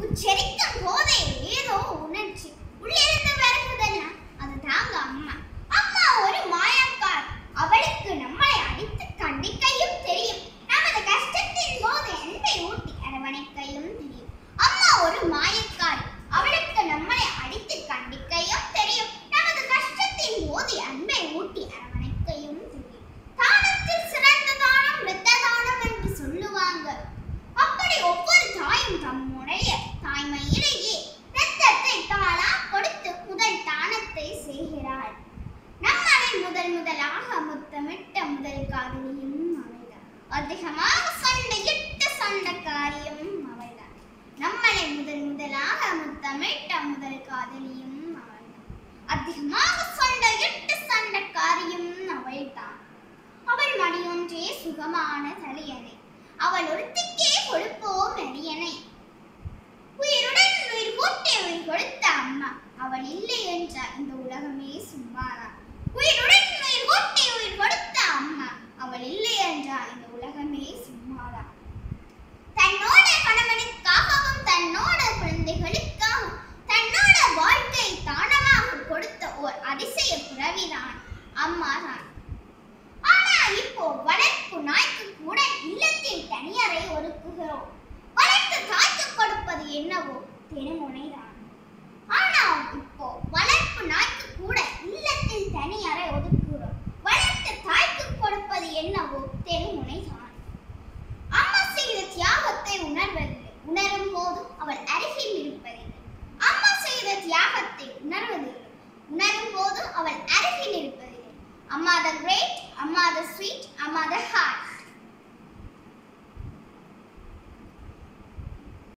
உச்சரிக்கும் போதே ஏதோ உணர்ச்சி உள்ளிருந்து வருவதெல்லாம் அது தாங்க அம்மா அம்மா ஒரு மாயக்கார் அவளுக்கு நம்மளை அடித்து கண்டிக்கையும் தெரியும் நமது கஷ்டத்தின் போது அன்பை ஊட்டி அரவணைக்கையும் தெரியும் அம்மா ஒரு மாயக்காரி அவளுக்கு நம்மளை அடித்து கண்டிக்கையும் தெரியும் நமது கஷ்டத்தின் போது அன்பை ஊட்டி அரவணைக்கையும் தெரியும் தானத்தில் சிறந்த தானம் இரத்த தானம் என்று சொல்லுவாங்க அப்படி ஒவ்வொரு தாயும் தம்முடைய தாய்மையிலேயே இரத்தத்தை தானா கொடுத்து முதல் தானத்தை செய்கிறாள் நம்மளை முதல் முதலாக முத்தமிட்ட முதல் காதலியும் அவள்தான் அதிகமாக சண்டையிட்ட சண்டைக்காரியும் அவள்தான் நம்மளை முதல் முதலாக முத்தமிட்ட முதல் காதலியும் அவள்தான் அதிகமாக சண்டையிட்ட சண்டைக்காரியும் அவள்தான் அவள் மடியொன்றே சுகமான தலையணை அவள் ஒருத்திக்கே கொடுப்போம் நெறியனை உயிருடன் உயிர் கூட்டி உயிர் கொடுத்த அம்மா அவள் இல்லை என்ற இந்த உலகமே சும்மாதான் உயிருடன் உயிர் கூட்டி உயிர் கொடுத்த அம்மா அவள் இல்லை என்ற இந்த உலகமே சும்மாதான் தன்னோட கணவனுக்காகவும் தன்னோட குழந்தைகளுக்காகவும் தன்னோட வாழ்க்கை தானமாக கொடுத்த ஓர் அதிசய புறவிதான் அம்மா தான் ஆனா இப்போ வளர்ப்பு நாய்க்கு கூட இல்லத்தில் தனியறை ஒதுக்குகிறோம் வளர்த்து தாய்க்கு கொடுப்பது என்னவோ தெருமுனைதான் ஆனா இப்போ வளர்ப்பு நாய்க்கு கூட இல்லத்தில் தனியறை ஒதுக்குகிறோம் வளர்த்து தாய்க்கு கொடுப்பது என்னவோ தெருமுனைதான் அம்மா செய்த தியாகத்தை உணர்வதில்லை உணரும் போது அவள் அருகில் இருப்பதில்லை அம்மா செய்த தியாகத்தை உணர்வதில்லை உணரும் போது அவள் அருகில் இருப்பதில்லை அம்மா த கிரேட் அம்மா த ஸ்வீட் அம்மா த ஹார்ட்